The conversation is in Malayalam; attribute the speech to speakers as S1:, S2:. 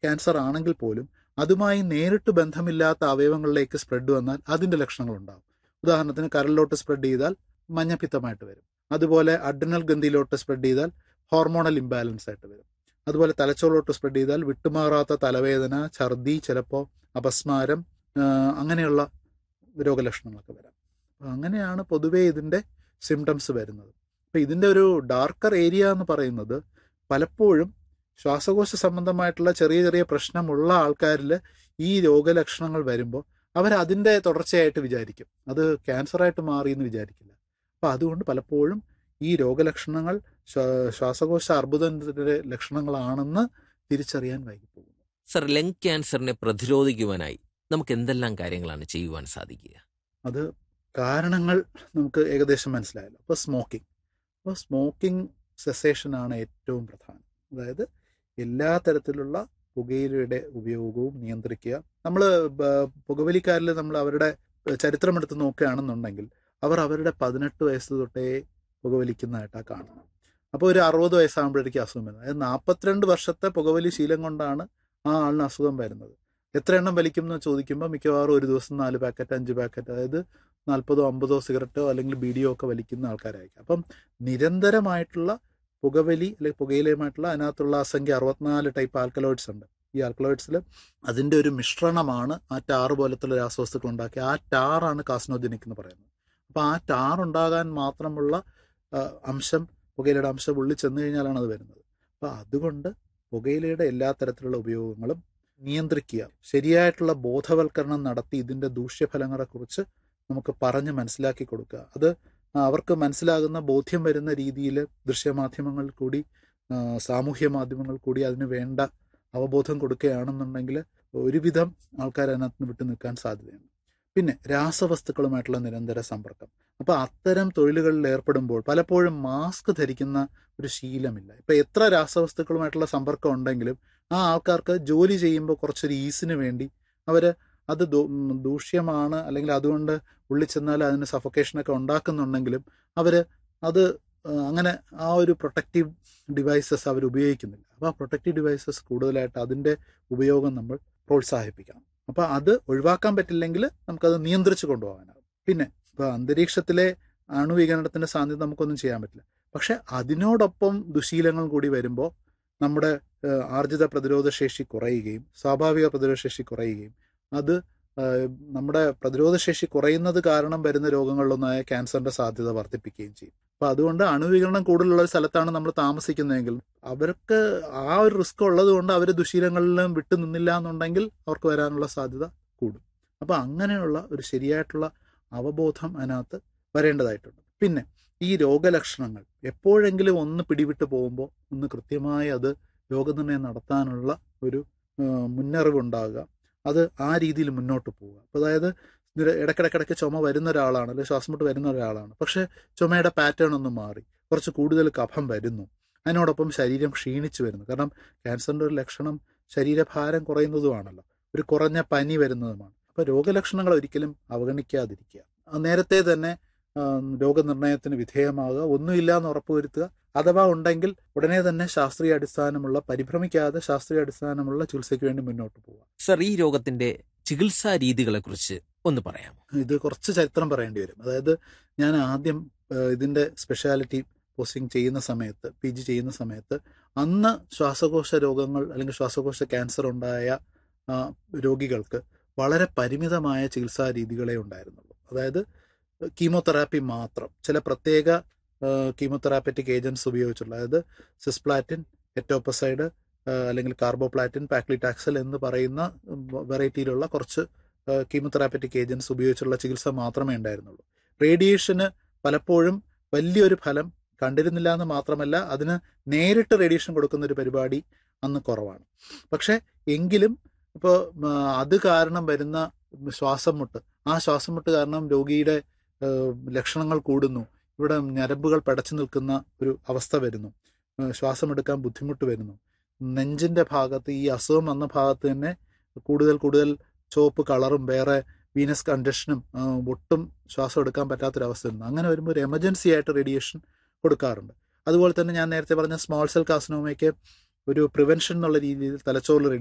S1: ക്യാൻസർ ആണെങ്കിൽ പോലും അതുമായി നേരിട്ട് ബന്ധമില്ലാത്ത അവയവങ്ങളിലേക്ക് സ്പ്രെഡ് വന്നാൽ അതിന്റെ ലക്ഷണങ്ങൾ ഉണ്ടാകും ഉദാഹരണത്തിന് കരളിലോട്ട് സ്പ്രെഡ് ചെയ്താൽ മഞ്ഞപ്പിത്തമായിട്ട് വരും അതുപോലെ അഡ്രിനൽ ഗ്രന്ഥിയിലോട്ട് സ്പ്രെഡ് ചെയ്താൽ ഹോർമോണൽ ഇംബാലൻസ് ആയിട്ട് വരും അതുപോലെ തലച്ചോറിലോട്ട് സ്പ്രെഡ് ചെയ്താൽ വിട്ടുമാറാത്ത തലവേദന ഛർദി ചിലപ്പോൾ അപസ്മാരം ആ, അങ്ങനെയുള്ള രോഗലക്ഷണങ്ങളൊക്കെ വരാം അപ്പൊ അങ്ങനെയാണ് പൊതുവേ ഇതിൻ്റെ സിംറ്റംസ് വരുന്നത് അപ്പം ഇതിൻ്റെ ഒരു ഡാർക്കർ ഏരിയ എന്ന് പറയുന്നത് പലപ്പോഴും ശ്വാസകോശ സംബന്ധമായിട്ടുള്ള ചെറിയ ചെറിയ പ്രശ്നമുള്ള ആൾക്കാരിൽ ഈ രോഗലക്ഷണങ്ങൾ വരുമ്പോൾ അവർ അതിൻ്റെ തുടർച്ചയായിട്ട് വിചാരിക്കും അത് ക്യാൻസറായിട്ട് മാറി എന്ന് വിചാരിക്കില്ല അപ്പം അതുകൊണ്ട് പലപ്പോഴും ഈ രോഗലക്ഷണങ്ങൾ ശ്വാ- ശ്വാസകോശ അർബുദത്തിന്റെ ലക്ഷണങ്ങളാണെന്ന് തിരിച്ചറിയാൻ വൈകിപ്പോകുന്നു
S2: സർ ലങ് ക്യാൻസറിനെ പ്രതിരോധിക്കുവാനായി നമുക്ക് എന്തെല്ലാം കാര്യങ്ങളാണ് ചെയ്യുവാൻ സാധിക്കുക
S1: അത് കാരണങ്ങൾ നമുക്ക് ഏകദേശം മനസ്സിലായല്ലോ അപ്പോൾ സ്മോക്കിംഗ് അപ്പോൾ സ്മോക്കിംഗ് സെസേഷൻ ആണ് ഏറ്റവും പ്രധാനം അതായത് എല്ലാ തരത്തിലുള്ള പുകയിലയുടെ ഉപയോഗവും നിയന്ത്രിക്കുക നമ്മൾ പുകവലിക്കാരിൽ നമ്മൾ അവരുടെ ചരിത്രമെടുത്ത് നോക്കുകയാണെന്നുണ്ടെങ്കിൽ അവർ അവരുടെ പതിനെട്ട് വയസ്സ് തൊട്ടേ പുകവലിക്കുന്നതായിട്ടാണ് കാണുന്നത് അപ്പോൾ ഒരു അറുപത് വയസ്സാകുമ്പോഴേക്കും അസുഖം വരുന്നത് അതായത് നാൽപ്പത്തിരണ്ട് വർഷത്തെ പുകവലി ശീലം കൊണ്ടാണ് ആ ആളിന് അസുഖം വരുന്നത് എത്ര എണ്ണം വലിക്കും എന്ന് ചോദിക്കുമ്പോൾ മിക്കവാറും ഒരു ദിവസം നാല് പാക്കറ്റ് അഞ്ച് പാക്കറ്റ് അതായത് നാൽപ്പതോ അമ്പതോ സിഗരറ്റോ അല്ലെങ്കിൽ ബീഡിയോ ഒക്കെ വലിക്കുന്ന ആൾക്കാരായിരിക്കും അപ്പം നിരന്തരമായിട്ടുള്ള പുകവലി അല്ലെങ്കിൽ പുകയിലയുമായിട്ടുള്ള അതിനകത്തുള്ള അസംഖ്യ അറുപത്തിനാല് ടൈപ്പ് ആൽക്കലോയിഡ്സ് ഉണ്ട് ഈ ആൽക്കലോയിഡ്സിൽ അതിൻ്റെ ഒരു മിശ്രണമാണ് ആ ടാറ് പോലത്തുള്ള രാസവസ്തുക്കൾ ഉണ്ടാക്കി ആ ടാറാണ് കാസ്നോജനിക് എന്ന് പറയുന്നത് അപ്പോൾ ആ ടാർ ഉണ്ടാകാൻ മാത്രമുള്ള ആ, അംശം പുകയിലയുടെ അംശം ഉള്ളിൽ ചെന്ന് കഴിഞ്ഞാലാണ് അത് വരുന്നത് അപ്പോൾ അതുകൊണ്ട് പുകയിലയുടെ എല്ലാ തരത്തിലുള്ള ഉപയോഗങ്ങളും നിയന്ത്രിക്കുക ശരിയായിട്ടുള്ള ബോധവൽക്കരണം നടത്തി ഇതിൻ്റെ ദൂഷ്യഫലങ്ങളെക്കുറിച്ച് നമുക്ക് പറഞ്ഞ് മനസ്സിലാക്കി കൊടുക്കുക അത് അവർക്ക് മനസ്സിലാകുന്ന ബോധ്യം വരുന്ന രീതിയിൽ ദൃശ്യമാധ്യമങ്ങൾ കൂടി ആ, സാമൂഹ്യ മാധ്യമങ്ങൾ കൂടി അതിന് വേണ്ട അവബോധം കൊടുക്കുകയാണെന്നുണ്ടെങ്കിൽ ഒരുവിധം ആൾക്കാർ അതിനകത്ത് നിന്ന് വിട്ടു നിൽക്കാൻ സാധ്യതയുണ്ട് പിന്നെ രാസവസ്തുക്കളുമായിട്ടുള്ള നിരന്തര സമ്പർക്കം അപ്പോൾ അത്തരം തൊഴിലുകളിൽ ഏർപ്പെടുമ്പോൾ പലപ്പോഴും മാസ്ക് ധരിക്കുന്ന ഒരു ശീലമില്ല ഇപ്പം എത്ര രാസവസ്തുക്കളുമായിട്ടുള്ള സമ്പർക്കം ഉണ്ടെങ്കിലും ആ ആൾക്കാർക്ക് ജോലി ചെയ്യുമ്പോൾ കുറച്ചൊരു ഈസിന് വേണ്ടി അവർ അത് ദൂ- ഉം, ദൂഷ്യമാണ് അല്ലെങ്കിൽ അതുകൊണ്ട് ഉള്ളിൽ ചെന്നാൽ അതിന് സഫൊക്കേഷനൊക്കെ ഉണ്ടാക്കുന്നുണ്ടെങ്കിലും അവർ അത് ആ, അങ്ങനെ ആ ഒരു പ്രൊട്ടക്റ്റീവ് ഡിവൈസസ് അവർ ഉപയോഗിക്കുന്നില്ല അപ്പോൾ ആ പ്രൊട്ടക്റ്റീവ് ഡിവൈസസ് കൂടുതലായിട്ട് അതിൻ്റെ ഉപയോഗം നമ്മൾ പ്രോത്സാഹിപ്പിക്കണം അപ്പോൾ അത് ഒഴിവാക്കാൻ പറ്റില്ലെങ്കിൽ നമുക്കത് നിയന്ത്രിച്ച് കൊണ്ടുപോകാനാകും പിന്നെ ഇപ്പോൾ അന്തരീക്ഷത്തിലെ അണുവികരണത്തിൻ്റെ സാധ്യത നമുക്കൊന്നും ചെയ്യാൻ പറ്റില്ല പക്ഷെ അതിനോടൊപ്പം ദുശീലങ്ങൾ കൂടി വരുമ്പോൾ നമ്മുടെ ഏഹ്, ആർജിത പ്രതിരോധ ശേഷി കുറയുകയും സ്വാഭാവിക പ്രതിരോധ ശേഷി കുറയുകയും അത് ഏഹ്, നമ്മുടെ പ്രതിരോധ ശേഷി കുറയുന്നത് കാരണം വരുന്ന രോഗങ്ങളിലൊന്നായ ക്യാൻസറിന്റെ സാധ്യത വർദ്ധിപ്പിക്കുകയും ചെയ്യും അപ്പൊ അതുകൊണ്ട് അണുവികരണം കൂടുതലുള്ള ഒരു സ്ഥലത്താണ് നമ്മൾ താമസിക്കുന്നതെങ്കിൽ അവർക്ക് ആ ഒരു റിസ്ക് ഉള്ളത് കൊണ്ട് അവർ ദുശീലങ്ങളിലും വിട്ടു നിന്നില്ല എന്നുണ്ടെങ്കിൽ അവർക്ക് വരാനുള്ള സാധ്യത കൂടും അപ്പൊ അങ്ങനെയുള്ള ഒരു ശരിയായിട്ടുള്ള അവബോധം അതിനകത്ത് വരേണ്ടതായിട്ടുണ്ട് പിന്നെ ഈ രോഗലക്ഷണങ്ങൾ എപ്പോഴെങ്കിലും ഒന്ന് പിടിവിട്ട് പോകുമ്പോൾ ഒന്ന് കൃത്യമായി അത് രോഗനിർണയം നടത്താനുള്ള ഒരു ആ, മുന്നറിവുണ്ടാകുക അത് ആ രീതിയിൽ മുന്നോട്ട് പോവുക അപ്പോൾ അതായത് നിര- ഇടയ്ക്കിടയ്ക്കിടയ്ക്ക് ചുമ വരുന്ന ഒരാളാണ് അല്ലെങ്കിൽ ശ്വാസം മുട്ട് വരുന്ന ഒരാളാണ് പക്ഷേ ചുമയുടെ പാറ്റേൺ ഒന്ന് മാറി കുറച്ച് കൂടുതൽ കഫം വരുന്നു അതിനോടൊപ്പം ശരീരം ക്ഷീണിച്ചു വരുന്നു കാരണം ക്യാൻസറിൻ്റെ ഒരു ലക്ഷണം ശരീരഭാരം കുറയുന്നതുമാണല്ലോ ഒരു കുറഞ്ഞ പനി വരുന്നതുമാണ് അപ്പോൾ രോഗലക്ഷണങ്ങൾ ഒരിക്കലും അവഗണിക്കാതിരിക്കുക ആ നേരത്തെ തന്നെ ആ, രോഗനിർണയത്തിന് വിധേയമാകുക ഒന്നുമില്ല എന്ന് ഉറപ്പുവരുത്തുക അഥവാ ഉണ്ടെങ്കിൽ ഉടനെ തന്നെ ശാസ്ത്രീയ അടിസ്ഥാനമുള്ള പരിഭ്രമിക്കാതെ ശാസ്ത്രീയ അടിസ്ഥാനമുള്ള ചികിത്സയ്ക്ക് വേണ്ടി മുന്നോട്ട് പോവുക
S2: സർ ഈ രോഗത്തിന്റെ ചികിത്സാ രീതികളെക്കുറിച്ച് ഒന്ന് പറയാമോ
S1: ഇത് കുറച്ച് ചരിത്രം പറയേണ്ടി വരും അതായത് ഞാൻ ആദ്യം ആ, ഇതിന്റെ സ്പെഷ്യാലിറ്റി പോസ്റ്റിംഗ് ചെയ്യുന്ന സമയത്ത് പി ജി ചെയ്യുന്ന സമയത്ത് അന്ന് ശ്വാസകോശ രോഗങ്ങൾ അല്ലെങ്കിൽ ശ്വാസകോശ ക്യാൻസർ ഉണ്ടായ ആ, രോഗികൾക്ക് വളരെ പരിമിതമായ ചികിത്സാ രീതികളെ ഉണ്ടായിരുന്നുള്ളൂ അതായത് കീമോതെറാപ്പി മാത്രം ചില പ്രത്യേക കീമോതെറാപ്പറ്റിക് ഏജൻസ് ഉപയോഗിച്ചുള്ള അതായത് സിസ്പ്ലാറ്റിൻ എറ്റോപ്പസൈഡ് അല്ലെങ്കിൽ കാർബോപ്ലാറ്റിൻ പാക്ലിറ്റാക്സൽ എന്ന് പറയുന്ന വെറൈറ്റിയിലുള്ള കുറച്ച് കീമോതെറാപ്പറ്റിക് ഏജൻസ് ഉപയോഗിച്ചുള്ള ചികിത്സ മാത്രമേ ഉണ്ടായിരുന്നുള്ളൂ റേഡിയേഷന് പലപ്പോഴും വലിയൊരു ഫലം കണ്ടിരുന്നില്ല എന്ന് മാത്രമല്ല അതിന് നേരിട്ട് റേഡിയേഷൻ കൊടുക്കുന്ന ഒരു പരിപാടി അന്ന് കുറവാണ് പക്ഷെ എങ്കിലും ഇപ്പോൾ അത് കാരണം വരുന്ന ശ്വാസം മുട്ട് ആ ശ്വാസം മുട്ട് കാരണം രോഗിയുടെ ഏഹ്, ലക്ഷണങ്ങൾ കൂടുന്നു ഇവിടെ ഞരമ്പുകൾ പടച്ചു നിൽക്കുന്ന ഒരു അവസ്ഥ വരുന്നു ഏഹ്, ശ്വാസമെടുക്കാൻ ബുദ്ധിമുട്ട് വരുന്നു നെഞ്ചിന്റെ ഭാഗത്ത് ഈ അസുഖം വന്ന ഭാഗത്ത് തന്നെ കൂടുതൽ കൂടുതൽ ചുവപ്പ് കളറും വേറെ വീനസ് കണ്ടീഷനും ഒട്ടും ശ്വാസം എടുക്കാൻ പറ്റാത്തൊരവസ്ഥ വരുന്നു അങ്ങനെ വരുമ്പോൾ ഒരു എമർജൻസി ആയിട്ട് റേഡിയേഷൻ കൊടുക്കാറുണ്ട് അതുപോലെ തന്നെ ഞാൻ നേരത്തെ പറഞ്ഞ സ്മോൾ സെൽ കാസിനോമയ്ക്ക് ഒരു പ്രിവെൻഷൻ എന്നുള്ള രീതിയിൽ തലച്ചോറിൽ